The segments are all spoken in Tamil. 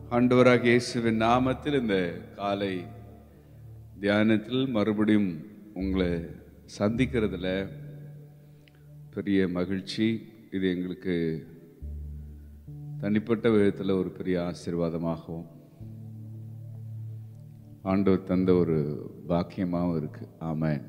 ஆண்டவராக இயேசுவின் நாமத்தில் இந்த காலை தியானத்தில் மறுபடியும் உங்களை சந்திக்கிறதுல பெரிய மகிழ்ச்சி இது எங்களுக்கு தனிப்பட்ட விதத்தில் ஒரு பெரிய ஆசீர்வாதமாகவும் ஆண்டவர் தந்த ஒரு பாக்கியமாகவும் இருக்கு ஆமென்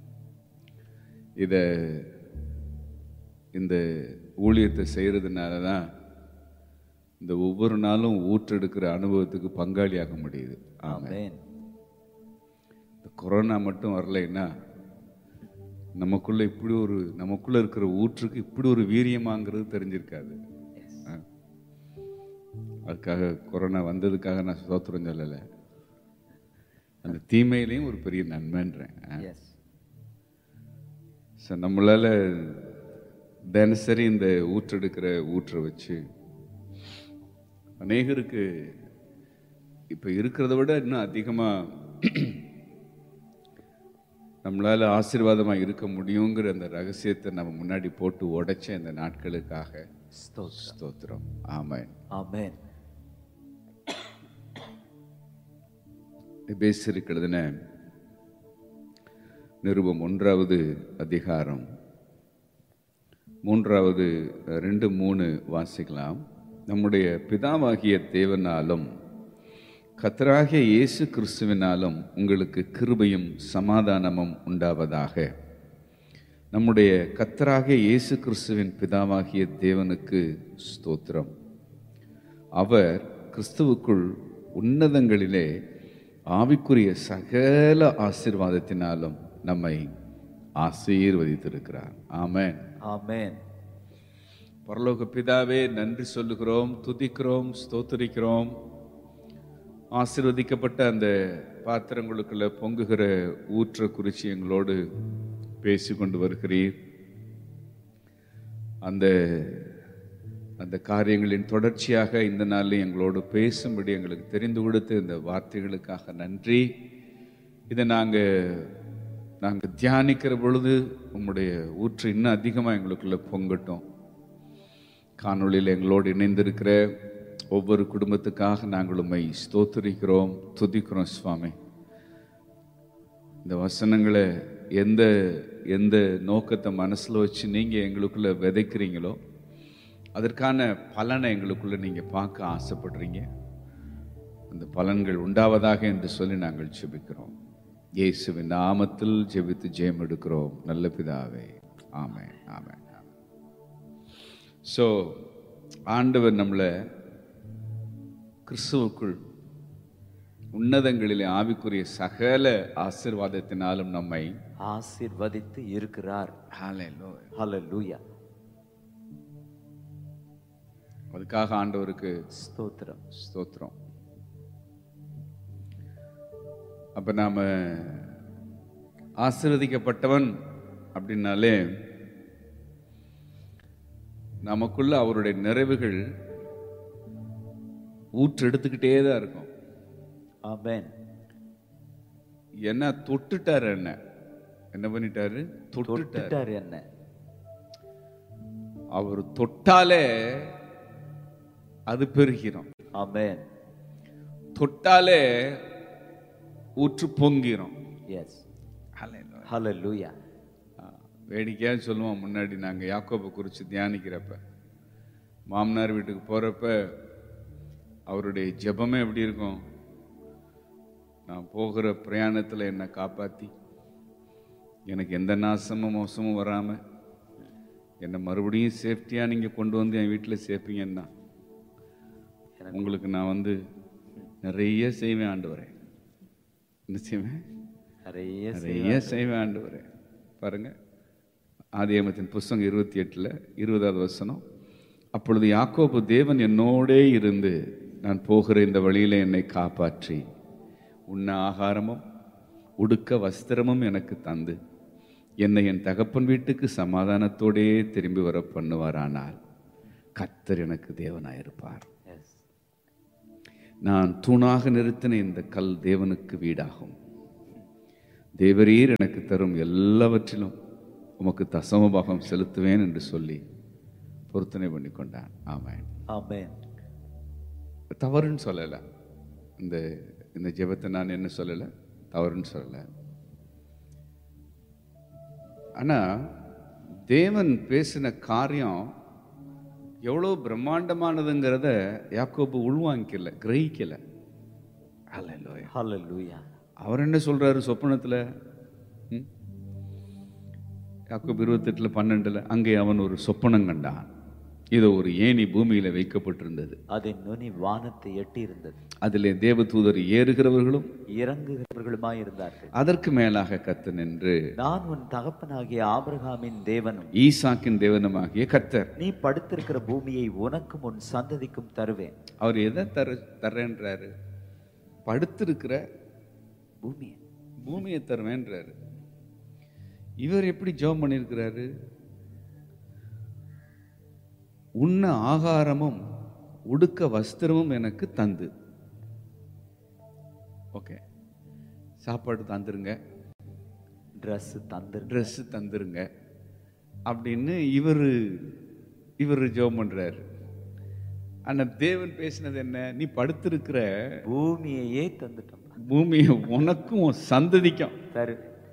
இதை இந்த ஊழியத்தை செய்கிறதுனால தான் இந்த ஒவ்வொரு நாளும் ஊற்றெடுக்கிற அனுபவத்துக்கு பங்காளியாக முடியுது ஆமென் ஆமென் இந்த கொரோனா மட்டும் வரலைன்னா நமக்குள்ள இப்படி ஒரு நமக்குள்ள இருக்கிற ஊற்றுக்கு இப்படி ஒரு வீரியமாங்கிறது தெரிஞ்சிருக்காது ஆ. அதுக்காக கொரோனா வந்ததுக்காக நான் சோத்திரம் சொல்லலை அந்த தீமையிலையும் ஒரு பெரிய நன்மைன்றேன் ஆ. எஸ் ஸோ நம்மளால் தினசரி இந்த ஊற்றெடுக்கிற ஊற்றை வச்சு அநேகருக்கு இப்போ இருக்கிறத விட இன்னும் அதிகமாக நம்மளால் ஆசீர்வாதமாக இருக்க முடியுங்கிற அந்த ரகசியத்தை நம்ம முன்னாடி போட்டு உடைச்ச இந்த நாட்களுக்காக ஸ்தோத்திரம் ஸ்தோத்திரம் ஆமென் ஆமென் எபேசியருக்கு எழுதின நிருபம் ஒன்றாவது அதிகாரம் மூன்றாவது அஹ், ரெண்டு மூணு வாசிக்கலாம் நம்முடைய பிதாவாகிய தேவனாலும் கத்தராகிய இயேசு கிறிஸ்துவினாலும் உங்களுக்கு கிருபையும் சமாதானமும் உண்டாவதாக நம்முடைய கத்தராகிய இயேசு கிறிஸ்துவின் பிதாவாகிய தேவனுக்கு ஸ்தோத்திரம் அவர் கிறிஸ்துவுக்குள் உன்னதங்களிலே ஆவிக்குரிய சகல ஆசீர்வாதத்தினாலும் நம்மை ஆசீர்வதித்திருக்கிறார் ஆமென் ஆமென் பரலோக பிதாவே நன்றி சொல்லுகிறோம் துதிக்கிறோம் ஸ்தோத்திரிக்கிறோம் ஆசீர்வதிக்கப்பட்ட அந்த பாத்திரங்களுக்குள்ள பொங்குகிற ஊற்ற குறிச்சி எங்களோடு பேசி கொண்டு வருகிறீர் அந்த அந்த காரியங்களின் தொடர்ச்சியாக இந்த நாளில் எங்களோடு பேசும்படி எங்களுக்கு தெரிந்து கொடுத்து இந்த வார்த்தைகளுக்காக நன்றி இதை நாங்கள் நாங்கள் தியானிக்கிற பொழுது உம்முடைய ஊற்று இன்னும் அதிகமாக எங்களுக்குள்ள பொங்கட்டும் காணொளியில் எங்களோடு இணைந்திருக்கிற ஒவ்வொரு குடும்பத்துக்காக நாங்கள் உம்மை ஸ்தோத்திரிக்கிறோம் துதிக்கிறோம் சுவாமி இந்த வசனங்களை எந்த எந்த நோக்கத்தை மனசில் வச்சு நீங்கள் எங்களுக்குள்ள விதைக்கிறீங்களோ அதற்கான பலனை எங்களுக்குள்ள நீங்கள் பார்க்க ஆசைப்படுறீங்க அந்த பலன்கள் உண்டாவதாக என்று சொல்லி நாங்கள் ஜெபிக்கிறோம் இயேசுவின் நாமத்தில் ஜெபித்து ஜெயம் எடுக்கிறோம் நல்ல பிதாவே ஆமென் ஆமென் ஸோ ஆண்டவர் நம்மளை கிறிஸ்துவுக்குள் உன்னதங்களிலே ஆவிக்குரிய சகல ஆசீர்வாதத்தினாலும் நம்மை ஆசீர்வதித்து இருக்கிறார் ஹalleluya. ஹalleluya அதுக்காக ஆண்டவருக்கு ஸ்தோத்திரம் ஸ்தோத்திரம் அப்ப நாம ஆசீர்வதிக்கப்பட்டவன் அப்படின்னாலே நமக்குள்ள அவருடைய நிறைவுகள் ஊற்றெடுத்துக்கிட்டே தான் இருக்கும் ஆமென் என்ன தொட்டுட்டாரு என்ன என்ன பண்ணிட்டாரு தொட்டுட்டாரு தொட்டுட்டார் என்ன அவர் தொட்டாலே அது பெருகிறோம் ஆமென் தொட்டாலே ஊற்று பொங்கிரும் எஸ் ஹalleluya வேடிக்கையாக சொல்லுவோம் முன்னாடி நாங்கள் யாக்கோபை குறித்து தியானிக்கிறப்ப மாமனார் வீட்டுக்கு போகிறப்ப அவருடைய ஜெபமே எப்படி இருக்கும் நான் போகிற பிரயாணத்தில் என்னை காப்பாற்றி எனக்கு எந்த நாசமும் மோசமும் வராமல் என்னை மறுபடியும் சேஃப்டியாக நீங்கள் கொண்டு வந்து என் வீட்டில் சேர்ப்பீங்கன்னா உங்களுக்கு நான் வந்து நிறைய செய்வேன் ஆண்டு வரேன் என்ன செய்வேன் நிறைய நிறைய செய்வேன் ஆண்டவரே பாருங்க ஆதியமத்தின் புஸ்தகம் இருபத்தி எட்டில் இருபதாவது வசனம் அப்பொழுது யாக்கோபு தேவன் என்னோடே இருந்து நான் போகிற இந்த வழியில என்னை காப்பாற்றி உண்ண ஆகாரமும் உடுக்க வஸ்திரமும் எனக்கு தந்து என்னை என் தகப்பன் வீட்டுக்கு சமாதானத்தோடே திரும்பி வர பண்ணுவாரானால் கர்த்தர் எனக்கு தேவனாயிருப்பார் எஸ் நான் தூணாக நிறுத்தின இந்த கல் தேவனுக்கு வீடாகும் தேவரீர் எனக்கு தரும் எல்லாவற்றிலும் உமக்கு தசமபாகம் செலுத்துவேன் என்று சொல்லி பொருத்தனை பண்ணி கொண்டான் ஆமென் ஆமென் தவறுன்னு சொல்லலை இந்த இந்த ஜெபத்தை நான் என்ன சொல்லலை தவறுன்னு சொல்லலை ஆனால் தேவன் பேசின காரியம் எவ்வளோ பிரம்மாண்டமானதுங்கிறத யாக்கோபு உள்வாங்கிக்கல கிரகிக்கல அல்ல Hallelujah. அவர் என்ன சொல்றாரு சொப்பனத்தில் யாக்கோபு இருபத்தெட்டில் பன்னெண்டில் அங்கே அவன் ஒரு சொப்பனம் கண்டான் இது ஒரு ஏணி பூமியில வைக்கப்பட்டிருந்தது அதன் நுனி வானத்தை எட்டி இருந்தது அதிலே தேவதூதர் ஏறுகிறவர்களும் இறங்குகிறவர்களுமாய் இருந்தார்கள் அதற்கு மேலாக கத்து நின்று நான் உன் தகப்பனாகிய ஆபிரகாமின் தேவனும் ஈசாக்கின் தேவனுமாகிய கர்த்தர் நீ படுத்திருக்கிற பூமியை உனக்கும் உன் சந்ததிக்கும் தருவேன் அவர் எதை தர தர்றேன்றாரு படுத்திருக்கிற பூமியை பூமியை தருவேன்றாரு இவர் எப்படி ஜெபம் பண்ணியிருக்கிறாரு உண்ண ஆகாரமும் உடுக்க வஸ்திரமும் எனக்கு தந்து ஓகே சாப்பாடு தந்துருங்க ட்ரெஸ் தந்துரு ட்ரெஸ்ஸு தந்துருங்க அப்படின்னு இவர் இவர் ஜெபம் பண்றாரு ஆனா தேவன் பேசினது என்ன நீ படுத்திருக்கிற பூமியையே தந்துட்டோம் பூமியை உனக்கும் உன் சந்ததிக்கும் தரு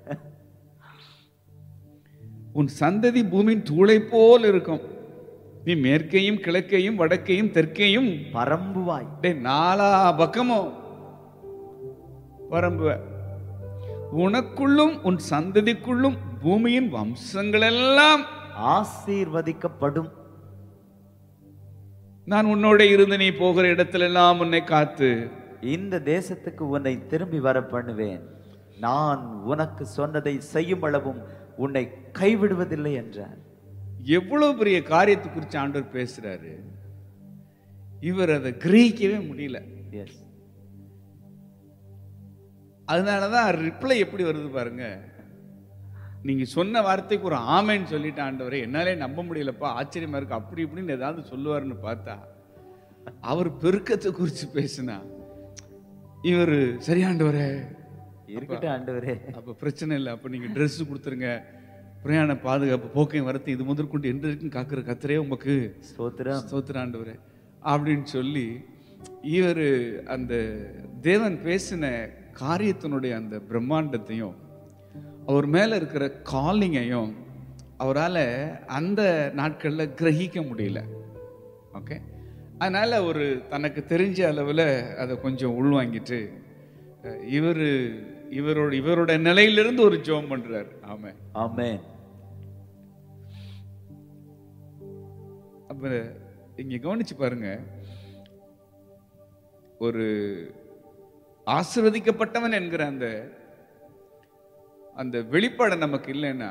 உன் சந்ததி பூமியின் தூளை போல் இருக்கும் நீ மேற்கையும் கிழக்கையும் வடக்கையும் தெற்கையும் பரம்புவாய் டேய் நாலா பக்கமும் பரம்புவ உனக்குள்ளும் உன் சந்ததிக்குள்ளும் பூமியின் வம்சங்களெல்லாம் ஆசீர்வதிக்கப்படும் நான் உன்னோட இருந்து நீ போகிற இடத்திலெல்லாம் உன்னை காத்து இந்த தேசத்துக்கு உன்னை திரும்பி வர பண்ணுவேன் நான் உனக்கு சொன்னதை செய்யும் அளவும் உன்னை கைவிடுவதில்லை என்றார் எவ்வளவு பெரிய காரியத்தை குறித்து ஆண்டவர் பேசுறாரு இவர் அதை கிரகிக்கவே முடியல எஸ் அதனாலதான் ரிப்ளை எப்படி வருது பாருங்க நீங்க சொன்ன வார்த்தைக்கு ஒரு ஆமைன்னு சொல்லிட்டு ஆண்டவரே என்னாலே நம்ப முடியலப்பா ஆச்சரியமா இருக்கு அப்படி இப்படின்னு ஏதாவது சொல்லுவாருன்னு பார்த்தா அவர் பெருக்கத்தை குறித்து பேசினா இவர் சரியாண்டவரே இருக்கட்டும் ஆண்டவரே அப்ப பிரச்சனை இல்லை அப்ப நீங்க Dress கொடுத்துருங்க பிரயாண பாதுகாப்பு போக்கையும் வரத்து இது முதற்கொண்டு என்று இருக்கும் காக்கிற கத்தரே உமக்கு ஸ்தோத்திரம் ஸ்தோத்திர ஆண்டவரே அப்படின்னு சொல்லி இவர் அந்த தேவன் பேசின காரியத்தினுடைய அந்த பிரம்மாண்டத்தையும் அவர் மேல இருக்கிற காலிங்கையும் அவரால் அந்த நாட்களில் கிரகிக்க முடியல ஓகே அதனால ஒரு தனக்கு தெரிஞ்ச அளவில் அதை கொஞ்சம் உள்வாங்கிட்டு அஹ், இவர் இவரோட இவரோட நிலையிலிருந்து ஒரு ஜோம் பண்றாரு ஆமாம் ஆமென் அப்ப இங்க கவனிச்சு பாருங்க ஒரு ஆசிர்வதிக்கப்பட்டவன் என்கிற அந்த அந்த வெளிப்பாடு நமக்கு இல்லைன்னா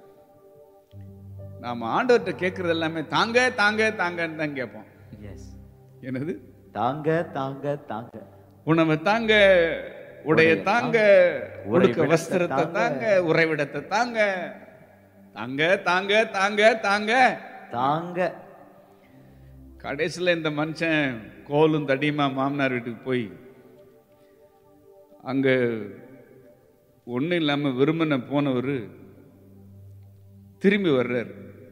நாம ஆண்டவர்கிட்ட கேட்கறது எல்லாமே தாங்க தாங்க தாங்கன்னு தான் கேட்போம் எஸ் என்னது தாங்க தாங்க தாங்க உணவை தாங்க உடைய தாங்க உடுக்க உறைவிடத்தை வஸ்திரத்தை தாங்க. தாங்க உறைவிடத்தை தாங்க தாங்க தாங்க தாங்க தாங்க தாங்க கடைசியில் இந்த மனுஷன் கோலும் தடியுமா மாமனார் வீட்டுக்கு போய் அங்க ஒன்றும் இல்லாமல் விரும்பின போனவர் திரும்பி வர்றார்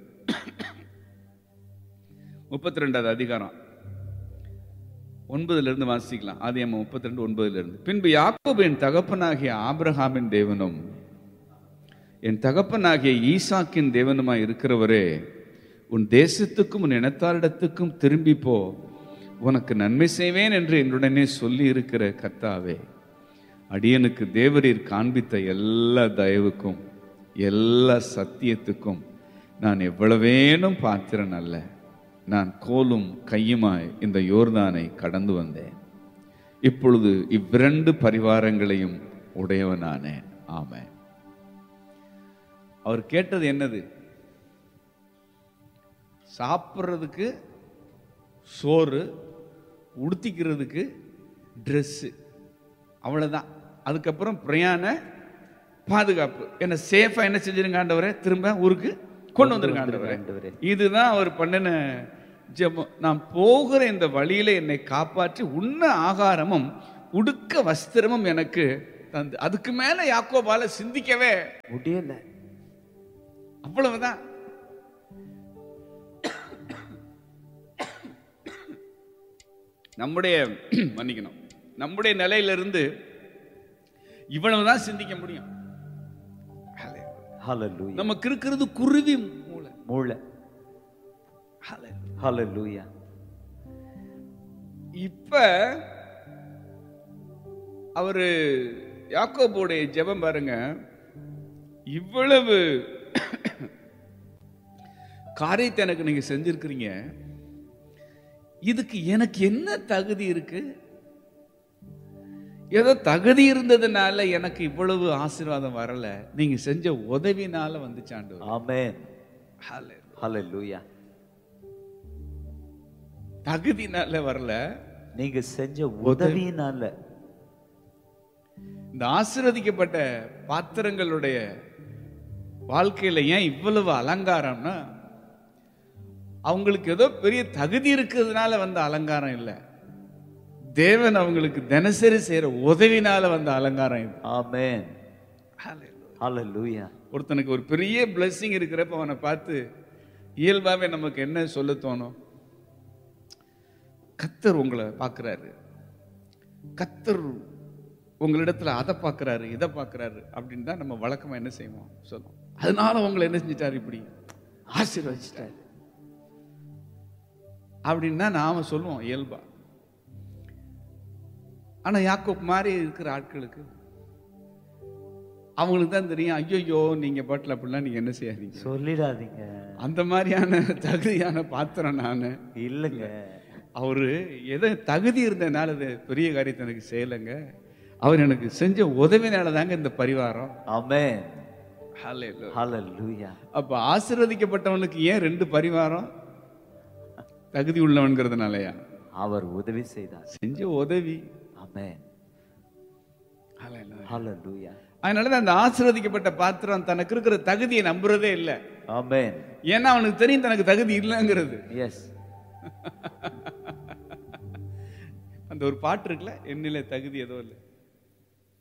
முப்பத்தி ரெண்டாவது அதிகாரம் ஒன்பதுல இருந்து வாசிக்கலாம் ஆதி அம்மா முப்பத்தி ரெண்டு ஒன்பதுல இருந்து பின்பு யாக்கோபு என் தகப்பனாகிய ஆபிரகாமின் தேவனும் என் தகப்பனாகிய ஈசாக்கின் தேவனுமாய் இருக்கிறவரே உன் தேசத்துக்கும் உன் இனத்தாரிடத்துக்கும் திரும்பி போ உனக்கு நன்மை செய்வேன் என்று என்னுடனே சொல்லி இருக்கிற கர்த்தாவே அடியனுக்கு தேவரீர் காண்பித்த எல்லா தயவுக்கும் எல்லா சத்தியத்துக்கும் நான் எவ்வளவேனும் பாத்திரன் அல்ல நான் கோலும் கையுமாய் இந்த யோர்தானை கடந்து வந்தேன் இப்பொழுது இவ்விரண்டு பரிவாரங்களையும் உடையவனானேன் ஆமென் அவர் கேட்டது என்னது சாப்பிட்றதுக்கு சோறு உடுத்திக்கிறதுக்கு ட்ரெஸ்ஸு அவ்வளோதான் அதுக்கப்புறம் பிரயாண பாதுகாப்பு என்ன சேஃபாக என்ன செஞ்சிருங்க ஆண்டவரே திரும்ப ஊருக்கு கொண்டு வந்துருங்க ஆண்டவரே ஆண்டவரே. இதுதான் அவர் பண்ணின ஜெபம் நான் போகிற இந்த வழியில என்னை காப்பாற்றி உண்ண ஆகாரமும் உடுக்க வஸ்திரமும் எனக்கு தந்து அதுக்கு மேல யாக்கோபால சிந்திக்கவே முடியல அவ்வளவுதான் நம்முடைய மன்னிக்கணும் நம்முடைய நிலையிலிருந்து இவ்வளவுதான் சிந்திக்க முடியும் ஹalleluya நமக்கு இருக்கிறது குருவி மூளை மூளை ஹalleluya இப்ப அவரு யாக்கோபுடைய ஜெபம் பாருங்க இவ்வளவு காரியத்தை எனக்கு நீங்க செஞ்சிருக்கிறீங்க இதுக்கு எனக்கு என்ன தகுதி இருக்கு ஏதோ தகுதி இருந்ததுனால எனக்கு இவ்வளவு ஆசீர்வாதம் வரல நீங்க செஞ்ச உதவினால வந்துச்சாண்டு ஆமென் ஹalleluya தகுதினால வரல நீங்க செஞ்ச உதவியினால இந்த ஆசீர்வதிக்கப்பட்ட பாத்திரங்களுடைய வாழ்க்கையில ஏன் இவ்வளவு அலங்காரம்னா அவங்களுக்கு ஏதோ பெரிய தகுதி இருக்கிறதுனால வந்த அலங்காரம் இல்லை தேவன் அவங்களுக்கு தினசரி செய்யற உதவினால வந்த அலங்காரம் இது ஆமென் ஹalleluya ஒருத்தனுக்கு ஒரு பெரிய blessing இருக்கிறப்ப அவனை பார்த்து இயல்பாவே நமக்கு என்ன சொல்ல தோணும் கத்தர் உங்களை பார்க்குறாரு கத்தர் உங்களிடத்துல அதை பார்க்குறாரு இதை பார்க்குறாரு அப்படின்னு தான் நம்ம வழக்கமா என்ன செய்வோம் சொல்லுவோம் அதனால உங்களை என்ன செஞ்சிட்டாரு இப்படி ஆசீர்வதிச்சிட்டாரு அப்படின்னா நாம சொல்லுவோம் இயல்பா ஆனா யாக்கோப் மாதிரி இருக்கிற ஆட்களுக்கு அவங்களுக்கு தான் தெரியும் ஐயோ நீங்க பாட்டில் அப்படிலாம் நீங்க என்ன செய்யாதீங்க சொல்லிடாதீங்க அந்த மாதிரியான தகுதியான பாத்திரம் நான் இல்லைங்க அவரு எதை தகுதி இருந்ததுனால இது பெரிய காரியத்தை எனக்கு செய்யலைங்க அவர் எனக்கு செஞ்ச உதவினால தாங்க இந்த பரிவாரம் ஆமென் Hallelujah. ஹalleluya அப்ப ஆசீர்வதிக்கப்பட்டவனுக்கு ஏன் ரெண்டு பரிவாரம் தகுதி உள்ளவன்கிறதுனாலயா அவர் உதவி செய்தார் செஞ்ச உதவி ஆமென் Hallelujah. ஹalleluya அதனாலதான் அந்த ஆசீர்வதிக்கப்பட்ட பாத்திரம் தனக்கு இருக்கிற தகுதியை நம்புறதே இல்லை ஆமென் ஏன்னா அவனுக்கு தெரியும் தனக்கு தகுதி இல்லைங்கிறது எஸ் அந்த ஒரு பாட்டு இருக்குல்ல என்னில தகுதி ஏதோ இல்லை